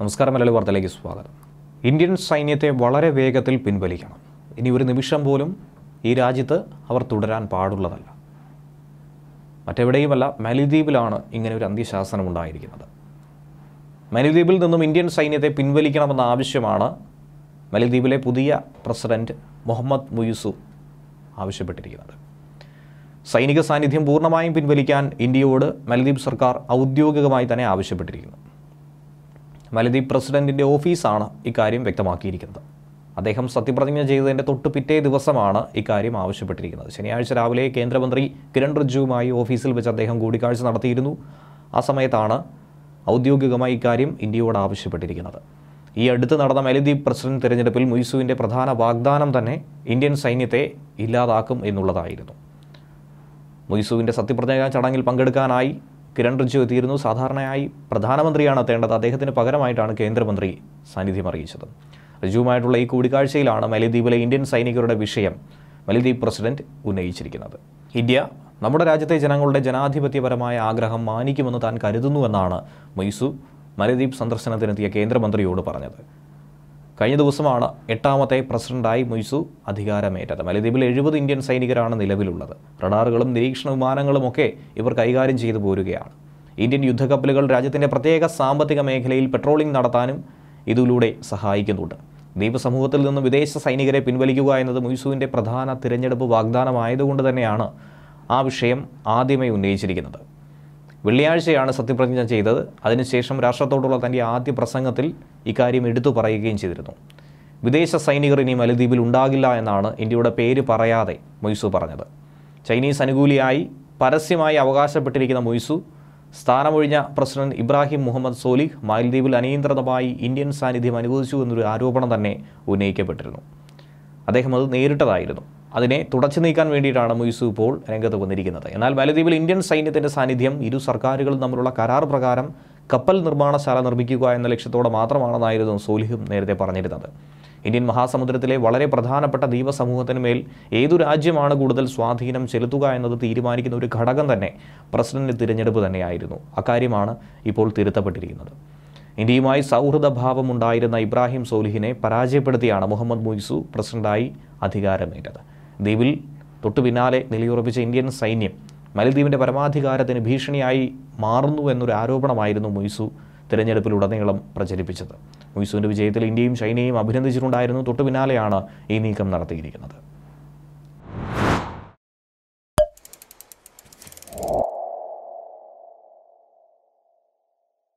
നമസ്കാരം മലയാളി വാർത്തയിലേക്ക് സ്വാഗതം ഇന്ത്യൻ സൈന്യത്തെ വളരെ വേഗത്തിൽ പിൻവലിക്കണം ഇനി ഒരു നിമിഷം പോലും ഈ രാജ്യത്ത് അവർ തുടരാൻ പാടുള്ളതല്ല മറ്റെവിടെയുമല്ല മാലിദ്വീപിലാണ് ഇങ്ങനെ ഒരു അന്ത്യശാസനം ഉണ്ടായിരിക്കുന്നത് മാലിദ്വീപിൽ നിന്നും ഇന്ത്യൻ സൈന്യത്തെ പിൻവലിക്കണമെന്ന ആവശ്യമാണ് മാലിദ്വീപിലെ പുതിയ പ്രസിഡന്റ് മുഹമ്മദ് മുയുസു ആവശ്യപ്പെട്ടിരിക്കുന്നത് സൈനിക സാന്നിധ്യം പൂർണ്ണമായും പിൻവലിക്കാൻ ഇന്ത്യയോട് മാലദ്വീപ് സർക്കാർ ഔദ്യോഗികമായി തന്നെ ആവശ്യപ്പെട്ടിരിക്കുന്നു മാലദ്വീപ് പ്രസിഡന്റിൻ്റെ ഓഫീസാണ് ഇക്കാര്യം വ്യക്തമാക്കിയിരിക്കുന്നത് അദ്ദേഹം സത്യപ്രതിജ്ഞ ചെയ്തതിൻ്റെ തൊട്ട് പിറ്റേ ദിവസമാണ് ഇക്കാര്യം ആവശ്യപ്പെട്ടിരിക്കുന്നത് ശനിയാഴ്ച രാവിലെ കേന്ദ്രമന്ത്രി കിരൺ റിജ്ജുവുമായി ഓഫീസിൽ വെച്ച് അദ്ദേഹം കൂടിക്കാഴ്ച നടത്തിയിരുന്നു ആ സമയത്താണ് ഔദ്യോഗികമായി ഇക്കാര്യം ഇന്ത്യയോട് ആവശ്യപ്പെട്ടിരിക്കുന്നത് ഈ അടുത്ത് നടന്ന മാലദ്വീപ് പ്രസിഡന്റ് തിരഞ്ഞെടുപ്പിൽ മുയ്സുവിൻ്റെ പ്രധാന വാഗ്ദാനം തന്നെ ഇന്ത്യൻ സൈന്യത്തെ ഇല്ലാതാക്കും എന്നുള്ളതായിരുന്നു മൊയ്സുവിൻ്റെ സത്യപ്രതിജ്ഞാ ചടങ്ങിൽ പങ്കെടുക്കാനായി കിരൺ റിജ്ജു എത്തിയിരുന്നു സാധാരണയായി പ്രധാനമന്ത്രിയാണ് എത്തേണ്ടത് അദ്ദേഹത്തിന് പകരമായിട്ടാണ് കേന്ദ്രമന്ത്രി സാന്നിധ്യം അറിയിച്ചത് റിജുവുമായിട്ടുള്ള ഈ കൂടിക്കാഴ്ചയിലാണ് മലദ്വീപിലെ ഇന്ത്യൻ സൈനികരുടെ വിഷയം മലദ്വീപ് പ്രസിഡന്റ് ഉന്നയിച്ചിരിക്കുന്നത് ഇന്ത്യ നമ്മുടെ രാജ്യത്തെ ജനങ്ങളുടെ ജനാധിപത്യപരമായ ആഗ്രഹം മാനിക്കുമെന്ന് താൻ കരുതുന്നുവെന്നാണ് മൊയ്സു മലദ്വീപ് സന്ദർശനത്തിനെത്തിയ കേന്ദ്രമന്ത്രിയോട് പറഞ്ഞത് കഴിഞ്ഞ ദിവസമാണ് എട്ടാമത്തെ പ്രസിഡന്റായി മൊയ്സു അധികാരമേറ്റത് മലദ്വീപിൽ എഴുപത് ഇന്ത്യൻ സൈനികരാണ് നിലവിലുള്ളത് റഡാറുകളും നിരീക്ഷണ വിമാനങ്ങളും ഒക്കെ ഇവർ കൈകാര്യം ചെയ്തു പോരുകയാണ് ഇന്ത്യൻ യുദ്ധക്കപ്പലുകൾ രാജ്യത്തിൻ്റെ പ്രത്യേക സാമ്പത്തിക മേഖലയിൽ പെട്രോളിംഗ് നടത്താനും ഇതിലൂടെ സഹായിക്കുന്നുണ്ട് ദ്വീപ് സമൂഹത്തിൽ നിന്ന് വിദേശ സൈനികരെ പിൻവലിക്കുക എന്നത് മൊയ്സുവിൻ്റെ പ്രധാന തിരഞ്ഞെടുപ്പ് വാഗ്ദാനമായതുകൊണ്ട് തന്നെയാണ് ആ വിഷയം ആദ്യമേ ഉന്നയിച്ചിരിക്കുന്നത് വെള്ളിയാഴ്ചയാണ് സത്യപ്രതിജ്ഞ ചെയ്തത് അതിനുശേഷം രാഷ്ട്രത്തോടുള്ള തൻ്റെ ആദ്യ പ്രസംഗത്തിൽ ഇക്കാര്യം എടുത്തു പറയുകയും ചെയ്തിരുന്നു വിദേശ സൈനികർ ഇനി മലദ്വീപിൽ ഉണ്ടാകില്ല എന്നാണ് ഇന്ത്യയുടെ പേര് പറയാതെ മൊയ്സു പറഞ്ഞത് ചൈനീസ് അനുകൂലിയായി പരസ്യമായി അവകാശപ്പെട്ടിരിക്കുന്ന മൊയ്സു സ്ഥാനമൊഴിഞ്ഞ പ്രസിഡന്റ് ഇബ്രാഹിം മുഹമ്മദ് സോലിഹ് മാലദ്വീപിൽ അനിയന്ത്രിതമായി ഇന്ത്യൻ സാന്നിധ്യം അനുവദിച്ചു എന്നൊരു ആരോപണം തന്നെ ഉന്നയിക്കപ്പെട്ടിരുന്നു അദ്ദേഹം അത് നേരിട്ടതായിരുന്നു അതിനെ തുടച്ചു നീക്കാൻ വേണ്ടിയിട്ടാണ് മുയ്സു ഇപ്പോൾ രംഗത്ത് വന്നിരിക്കുന്നത് എന്നാൽ മാലദ്വീപിൽ ഇന്ത്യൻ സൈന്യത്തിൻ്റെ സാന്നിധ്യം ഇരു സർക്കാരുകളും തമ്മിലുള്ള കരാർ പ്രകാരം കപ്പൽ നിർമ്മാണശാല നിർമ്മിക്കുക എന്ന ലക്ഷ്യത്തോടെ മാത്രമാണെന്നായിരുന്നു സോലിഹും നേരത്തെ പറഞ്ഞിരുന്നത് ഇന്ത്യൻ മഹാസമുദ്രത്തിലെ വളരെ പ്രധാനപ്പെട്ട ദ്വീപ സമൂഹത്തിന് മേൽ ഏതു രാജ്യമാണ് കൂടുതൽ സ്വാധീനം ചെലുത്തുക എന്നത് തീരുമാനിക്കുന്ന ഒരു ഘടകം തന്നെ പ്രസിഡന്റ് തിരഞ്ഞെടുപ്പ് തന്നെയായിരുന്നു അക്കാര്യമാണ് ഇപ്പോൾ തിരുത്തപ്പെട്ടിരിക്കുന്നത് ഇന്ത്യയുമായി സൗഹൃദ ഭാവമുണ്ടായിരുന്ന ഇബ്രാഹിം സോലിഹിനെ പരാജയപ്പെടുത്തിയാണ് മുഹമ്മദ് മുയ്സു പ്രസിഡന്റായി അധികാരമേറ്റത് ദ്വീപിൽ തൊട്ടു പിന്നാലെ നിലയുറപ്പിച്ച ഇന്ത്യൻ സൈന്യം മലദ്വീപിൻ്റെ പരമാധികാരത്തിന് ഭീഷണിയായി മാറുന്നു എന്നൊരു ആരോപണമായിരുന്നു മൊയ്സു തിരഞ്ഞെടുപ്പിലുടനീളം പ്രചരിപ്പിച്ചത് മൊയ്സുവിൻ്റെ വിജയത്തിൽ ഇന്ത്യയും ചൈനയും അഭിനന്ദിച്ചിട്ടുണ്ടായിരുന്നു തൊട്ടു പിന്നാലെയാണ് ഈ നീക്കം നടത്തിയിരിക്കുന്നത്